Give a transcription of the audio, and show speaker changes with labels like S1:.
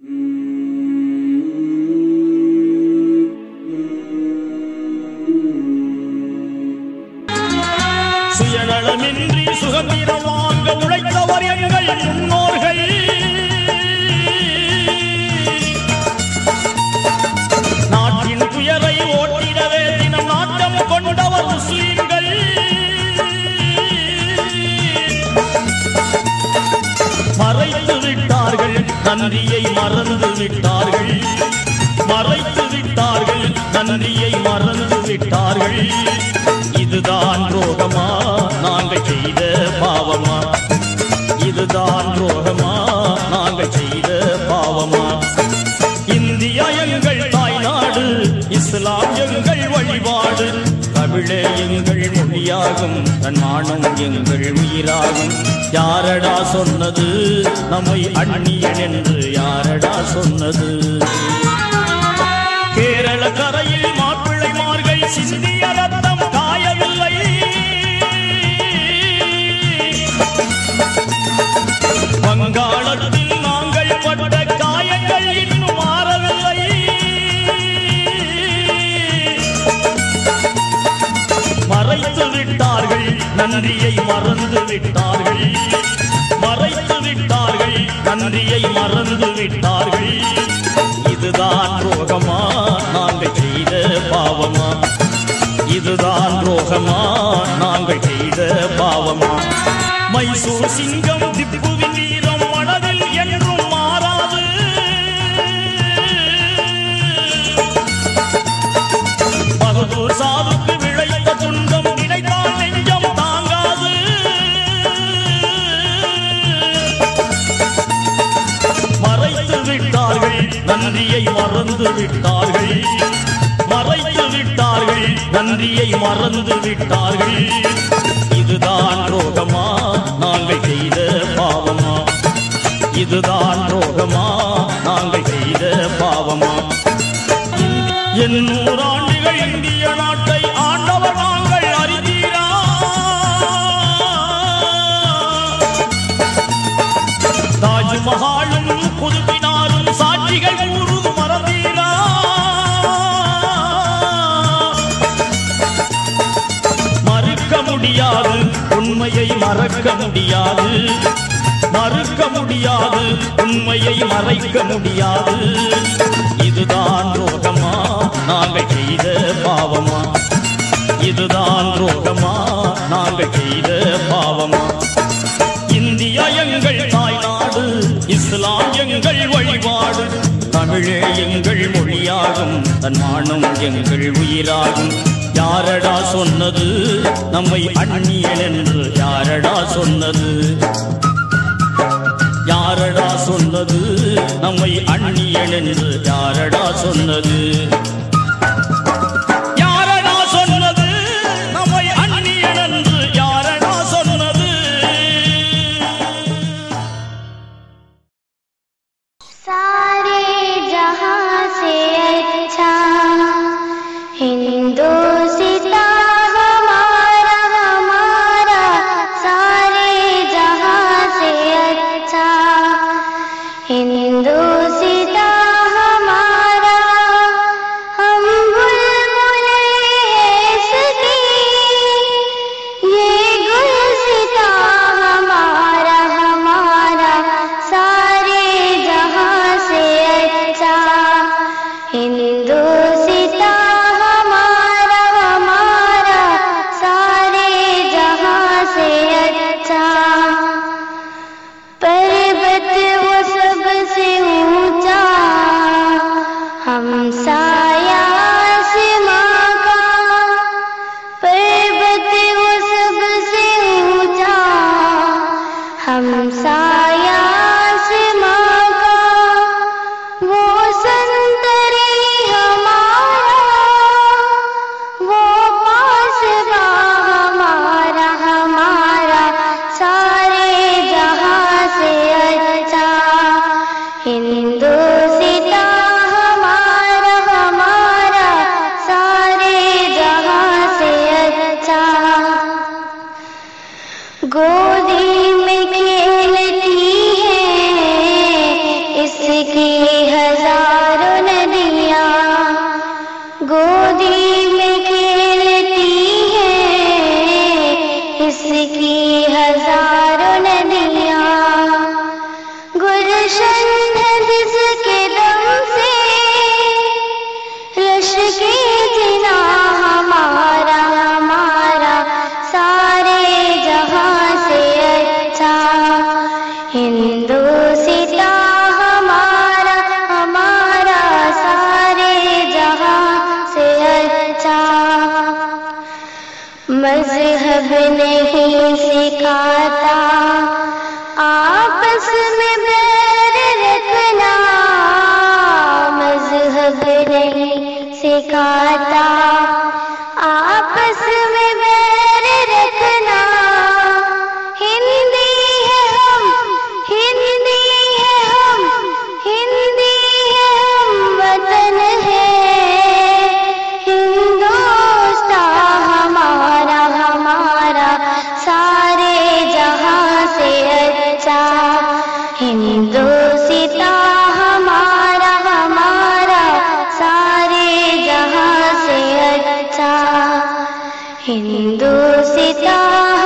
S1: சுயநலமின்றி சுகந்திரம் வாங்க உழைத்தவர் எங்கள் முன்னோர்கள் நாட்டின் துயரை ஓட்டிடவே தினம் நாட்டம் கொண்டவர் முஸ்லிம்கள் மறைத்து விட்டார்கள் நன்றியை மறந்து விட்டார்கள் மறைத்து விட்டார்கள் நன்றியை மறந்து விட்டார்கள் இதுதான் ரோகமா நாங்கள் செய்த பாவமா இதுதான் ரோகமா நாங்கள் செய்த பாவமா இந்தியா எங்கள் தாய்நாடு இஸ்லாம் எங்கள் வழிபாடு தமிழே எங்கள் மொழியாகும் தன்மானம் எங்கள் உயிராகும் யாரடா சொன்னது நம்மை அந்நியன் என்று யாரடா சொன்னது கேரள கரையில் மாப்பிள்ளைமார்கள் சிந்திய ரத்தம் காயவில்லை வங்காளத்தில் நாங்கள் பட்ட காயங்கள் இன்னும் மாறவில்லை மறைத்து விட்டார்கள் நன்றியை மறந்து விட்டார்கள் மறைத்து விட்டார்கள் நன்றியை மறந்து விட்டார்கள் இதுதான் ரோகமா நாங்கள் செய்த பாவமா இதுதான் ரோகமா நாங்கள் செய்த பாவமா மைசூர் சிங்கம் திப்புவின் வீரம் மனதில் என்றும் மாறாது பகதூர் சாதுக்கு விளைத்த துன்பம் நினைத்தால் நெஞ்சம் தாங்காது மறைத்து விட்டார்கள் நன்றியை மறந்து விட்டார்கள் மறைத்து விட்டார்கள் நன்றியை மறந்து விட்டார்கள் இதுதான் ரோகமா நாங்கள் செய்த பாவமா இதுதான் ரோகமா நாங்கள் செய்த பாவமா எண்ணூறு ஆண்டுகள் இந்திய நாட்டை ஆண்டவர் நாங்கள் அறிந்தீரா தாஜ்மஹாலும் புதுப்பினாலும் சாட்சிகள் கூறுது மறந்தீரா மறுக்க முடியாது உண்மையை மறக்க முடியாது மறுக்க முடியாது உண்மையை மறைக்க முடியாது இதுதான் ரோகமா நாங்கள் செய்த பாவமா இதுதான் ரோகமா நாங்கள் செய்த பாவமா இந்தியா எங்கள் தாய்நாடு இஸ்லாம் எங்கள் வழிபாடு தமிழே எங்கள் மொழியாகும் தன்மானம் எங்கள் உயிராகும் யாரடா சொன்னது நம்மை அந்நியன் என்று யாரடா சொன்னது யாரடா சொன்னது நம்மை அந்நியன் என்று யாரடா சொன்னது யாரடா சொன்னது நம்மை அந்நியன் என்று யாரடா சொன்னது
S2: सारे जहां से अच्छा हिंदुस्तान हमारा हमारा सारे जहां से अच्छा हिंदुस्तान हमारा हम बुलबुले इसकी ये गुलसिता हमारा हमारा सारे जहां से अच्छा हिंदुस्ता हमारा हमारा सारे जहां से अच्छा पर्वत वो सबसे ऊंचा हम साया आसमां का पर्वत वो सबसे ऊंचा हम साया आसमां का वो संतरे हमारा वो पासबा हमारा हमारा सारे जहां से अच्छा हिंदुस्ता हमारा हमारा सारे जहां से अच्छा गोदी में खेलती है इसकी ही जिना हमारा हमारा सारे जहां से अच्छा हिंदू सीता हमारा हमारा सारे जहां से अच्छा मजहब नहीं सिखाता आपस में बैर रखना मजहब नहीं सिखाता आपस में बैर रखना हिंदी है हम हिंदी है हम हिंदी है हम वतन है हिंदुस्तान हमारा हमारा सारे जहां से अच्छा हिंदू सीता हमारा हमारा सारे जहां से अच्छा हिंदू सीता